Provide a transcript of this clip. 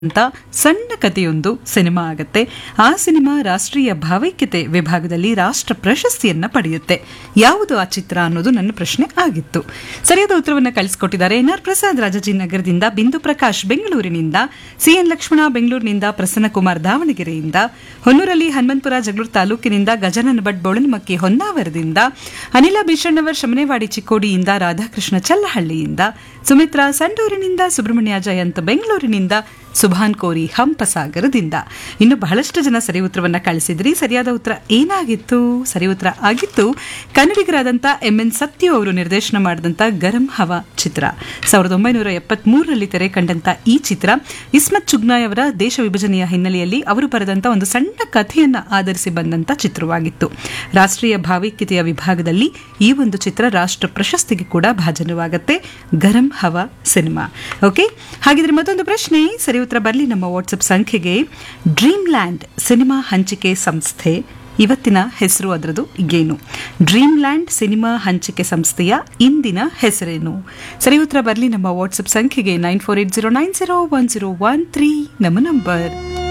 ಅಂತ ಸಣ್ಣ ಕಥೆಯೊಂದು ಸಿನಿಮಾ ಆಗತ್ತೆ ಆ ಸಿನಿಮಾ ರಾಷ್ಟ್ರೀಯ ಭಾವೈಕ್ಯತೆ ವಿಭಾಗದಲ್ಲಿ ರಾಷ್ಟ್ರ ಪ್ರಶಸ್ತಿಯನ್ನ ಪಡೆಯುತ್ತೆ ಯಾವುದು ಆ ಚಿತ್ರ ಅನ್ನೋದು ನನ್ನ ಪ್ರಶ್ನೆ ಆಗಿತ್ತು ಸರಿಯಾದ ಉತ್ತರವನ್ನು ಕಳಿಸಿಕೊಟ್ಟಿದ್ದಾರೆ ಎನ್ ಆರ್ ಪ್ರಸಾದ್ ರಾಜಾಜಿನಗರದಿಂದ ಬಿಂದು ಪ್ರಕಾಶ್ ಬೆಂಗಳೂರಿನಿಂದ ಸಿಎನ್ ಲಕ್ಷ್ಮಣ ಬೆಂಗಳೂರಿನಿಂದ ಪ್ರಸನ್ನಕುಮಾರ್ ದಾವಣಗೆರೆಯಿಂದ ಹೊನ್ನೂರಲ್ಲಿ ಹನುಮಂತಪುರ ಜಗಳೂರು ತಾಲೂಕಿನಿಂದ ಗಜಾನನ ಭಟ್ ಬೋಳನ್ಮಕ್ಕಿ ಹೊನ್ನಾವರದಿಂದ ಅನಿಲ ಭೀಷಣ್ಣವರ್ ಶಮನೇವಾಡಿ ಚಿಕ್ಕೋಡಿಯಿಂದ ರಾಧಾಕೃಷ್ಣ ಚಲ್ಲಹಳ್ಳಿಯಿಂದ ಸುಮಿತ್ರಾ ಸಂಡೂರಿನಿಂದ ಸುಬ್ರಹ್ಮಣ್ಯ ಜಯಂತ್ ಬೆಂಗಳೂರಿನಿಂದ ಸುಭಾನ್ ಕೋರಿ ಹಂಪಸಾಗರದಿಂದ ಇನ್ನು ಬಹಳಷ್ಟು ಜನ ಸರಿ ಉತ್ತರವನ್ನ ಕಳಿಸಿದ್ರಿ ಸರಿಯಾದ ಉತ್ತರ ಏನಾಗಿತ್ತು ಸರಿ ಉತ್ತರ ಆಗಿತ್ತು ಕನ್ನಡಿಗರಾದಂಥ ಎಂ ಎನ್ ಸತ್ಯು ಅವರು ನಿರ್ದೇಶನ ಮಾಡಿದಂಥ ಗರಂ ಹವಾ ಚಿತ್ರ ಸಾವಿರದ ಒಂಬೈನೂರ ಎಪ್ಪತ್ಮೂರರಲ್ಲಿ ತೆರೆ ಕಂಡಂತ ಈ ಚಿತ್ರ ಇಸ್ಮತ್ ಚುಗ್ನಾಯ್ ಅವರ ದೇಶ ವಿಭಜನೆಯ ಹಿನ್ನೆಲೆಯಲ್ಲಿ ಅವರು ಬರೆದಂತ ಒಂದು ಸಣ್ಣ ಕಥೆಯನ್ನ ಆಧರಿಸಿ ಬಂದಂತ ಚಿತ್ರವಾಗಿತ್ತು ರಾಷ್ಟ್ರೀಯ ಭಾವೈಕ್ಯತೆಯ ವಿಭಾಗದಲ್ಲಿ ಈ ಒಂದು ಚಿತ್ರ ರಾಷ್ಟ್ರ ಪ್ರಶಸ್ತಿಗೆ ಕೂಡ ಭಾಜನವಾಗುತ್ತೆ ಗರಂ ಹವಾ ಸಿನಿಮಾ ಓಕೆ ಹಾಗಿದ್ರೆ ಮತ್ತೊಂದು ಪ್ರಶ್ನೆ ಸರಿ ಉತ್ತರ ಬರಲಿ ನಮ್ಮ ವಾಟ್ಸಪ್ ಸಂಖ್ಯೆಗೆ ಡ್ರೀಮ್ ಲ್ಯಾಂಡ್ ಸಿನಿಮಾ ಹಂಚಿಕೆ ಸಂಸ್ಥೆ ಇವತ್ತಿನ ಹೆಸರು ಅದರದು ಏನು ಡ್ರೀಮ್ ಲ್ಯಾಂಡ್ ಸಿನಿಮಾ ಹಂಚಿಕೆ ಸಂಸ್ಥೆಯ ಇಂದಿನ ಹೆಸರೇನು ಸರಿ ಉತ್ತರ ಬರಲಿ ನಮ್ಮ ವಾಟ್ಸಪ್ ಸಂಖ್ಯೆಗೆ nine four eight zero nine zero one zero one three ನಮ್ಮ ನಂಬರ್